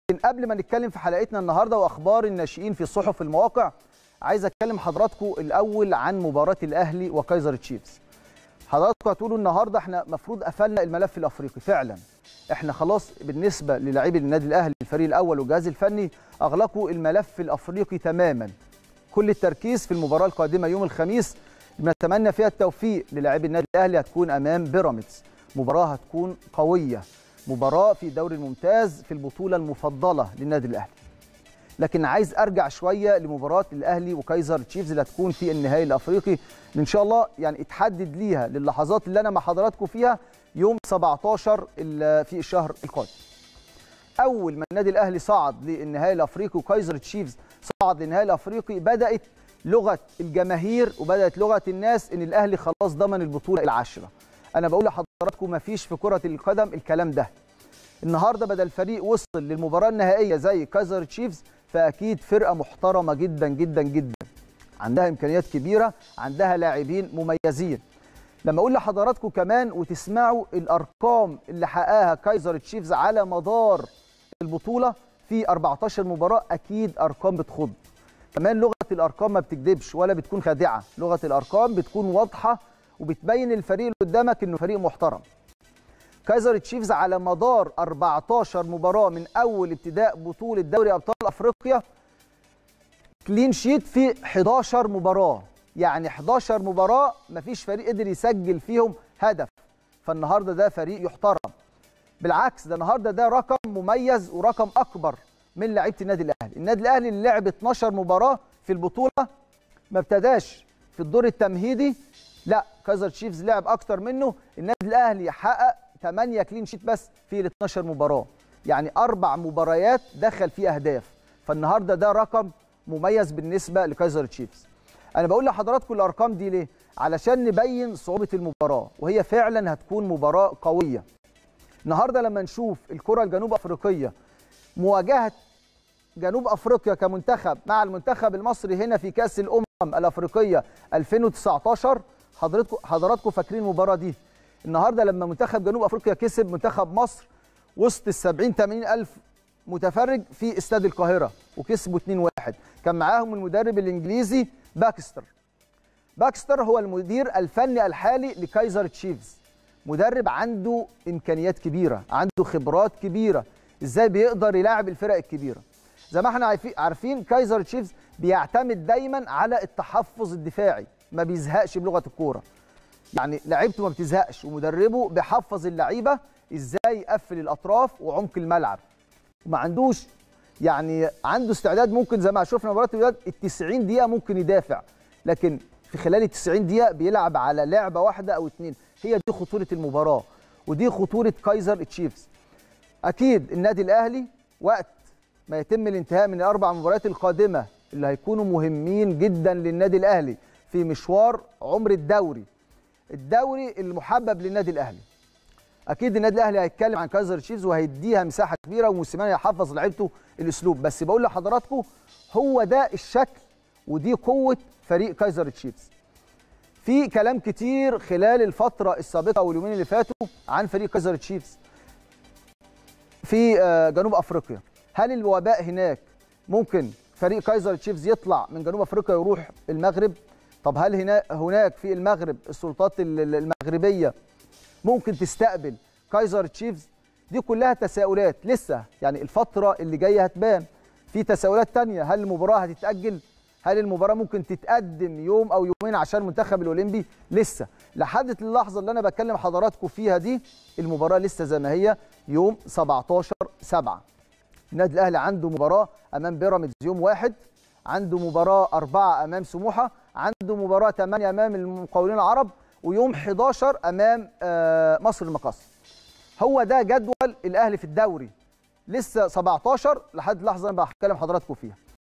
قبل ما نتكلم في حلقتنا النهارده واخبار الناشئين في الصحف والمواقع عايز اتكلم حضراتكم الاول عن مباراه الاهلي وكايزر تشيفز حضراتكم هتقولوا النهارده احنا المفروض قفلنا الملف الافريقي فعلا احنا خلاص بالنسبه للاعبي النادي الاهلي الفريق الاول والجهاز الفني اغلقوا الملف الافريقي تماما كل التركيز في المباراه القادمه يوم الخميس بنتمنى فيها التوفيق للاعبي النادي الاهلي هتكون امام بيراميدز مباراه هتكون قويه مباراه في الدوري الممتاز في البطوله المفضله للنادي الاهلي لكن عايز ارجع شويه لمباراه الاهلي وكايزر تشيفز اللي هتكون في النهائي الافريقي ان شاء الله يعني اتحدد ليها للحظات اللي انا مع حضراتكم فيها يوم 17 في الشهر القادم اول ما النادي الاهلي صعد للنهائي الافريقي وكايزر تشيفز صعد للنهائي الافريقي بدات لغه الجماهير وبدات لغه الناس ان الاهلي خلاص ضمن البطوله العاشره انا بقول لحضراتكم ما فيش في كره القدم الكلام ده النهارده بدل الفريق وصل للمباراه النهائيه زي كايزر تشيفز فاكيد فرقه محترمه جدا جدا جدا عندها امكانيات كبيره عندها لاعبين مميزين لما اقول لحضراتكم كمان وتسمعوا الارقام اللي حققها كايزر تشيفز على مدار البطوله في 14 مباراه اكيد ارقام بتخض كمان لغه الارقام ما بتكذبش ولا بتكون خادعه لغه الارقام بتكون واضحه وبتبين الفريق اللي قدامك انه فريق محترم كايزر تشيفز على مدار 14 مباراه من اول ابتداء بطوله دوري ابطال افريقيا كلين شيت في 11 مباراه يعني 11 مباراه مفيش فريق قدر يسجل فيهم هدف فالنهارده ده فريق يحترم بالعكس ده النهارده ده رقم مميز ورقم اكبر من لعيبه النادي الاهلي النادي الاهلي اللي لعب 12 مباراه في البطوله ما ابتداش في الدور التمهيدي لا كايزر تشيفز لعب اكتر منه النادي الاهلي حقق 8 كلين شيت بس في ال 12 مباراه يعني اربع مباريات دخل فيه اهداف فالنهارده ده رقم مميز بالنسبه لكايزر تشيفز انا بقول لحضراتكم الارقام دي ليه علشان نبين صعوبه المباراه وهي فعلا هتكون مباراه قويه النهارده لما نشوف الكره الجنوب افريقيه مواجهه جنوب افريقيا كمنتخب مع المنتخب المصري هنا في كاس الامم الافريقيه 2019 حضراتكم حضراتكم فاكرين المباراه دي النهارده لما منتخب جنوب افريقيا كسب منتخب مصر وسط ال 70 80 الف متفرج في استاد القاهره وكسبوا 2-1 كان معاهم المدرب الانجليزي باكستر باكستر هو المدير الفني الحالي لكايزر تشيفز مدرب عنده امكانيات كبيره عنده خبرات كبيره ازاي بيقدر يلاعب الفرق الكبيره زي ما احنا عارفين كايزر تشيفز بيعتمد دايما على التحفظ الدفاعي ما بيزهقش بلغه الكوره يعني لعيبته ما بتزهقش ومدربه بيحفظ اللعيبه ازاي يقفل الاطراف وعمق الملعب وما عندوش يعني عنده استعداد ممكن زي ما شفنا مباراه الوداد ال 90 دقيقه ممكن يدافع لكن في خلال ال 90 دقيقه بيلعب على لعبه واحده او اثنين هي دي خطوره المباراه ودي خطوره كايزر تشيفز اكيد النادي الاهلي وقت ما يتم الانتهاء من الاربع مباريات القادمه اللي هيكونوا مهمين جدا للنادي الاهلي في مشوار عمر الدوري الدوري المحبب للنادي الاهلي اكيد النادي الاهلي هيتكلم عن كايزر تشيفز وهيديها مساحه كبيره وموسيماني هيحفظ لعيبته الاسلوب بس بقول لحضراتكم هو ده الشكل ودي قوه فريق كايزر تشيفز في كلام كتير خلال الفتره السابقه واليومين اللي فاتوا عن فريق كايزر تشيفز في جنوب افريقيا هل الوباء هناك ممكن فريق كايزر تشيفز يطلع من جنوب افريقيا يروح المغرب طب هل هنا هناك في المغرب السلطات المغربيه ممكن تستقبل كايزر تشيفز دي كلها تساؤلات لسه يعني الفتره اللي جايه هتبان في تساؤلات تانية هل المباراه هتتاجل هل المباراه ممكن تتقدم يوم او يومين عشان المنتخب الاولمبي لسه لحد اللحظه اللي انا بكلم حضراتكم فيها دي المباراه لسه زي ما هي يوم 17 7 النادي الاهلي عنده مباراه امام بيراميدز يوم واحد عنده مباراه أربعة امام سموحه عنده مباراه 8 امام المقاولين العرب ويوم 11 امام مصر المقاصه هو ده جدول الاهلي في الدوري لسه 17 لحد لحظه انا بتكلم حضراتكم فيها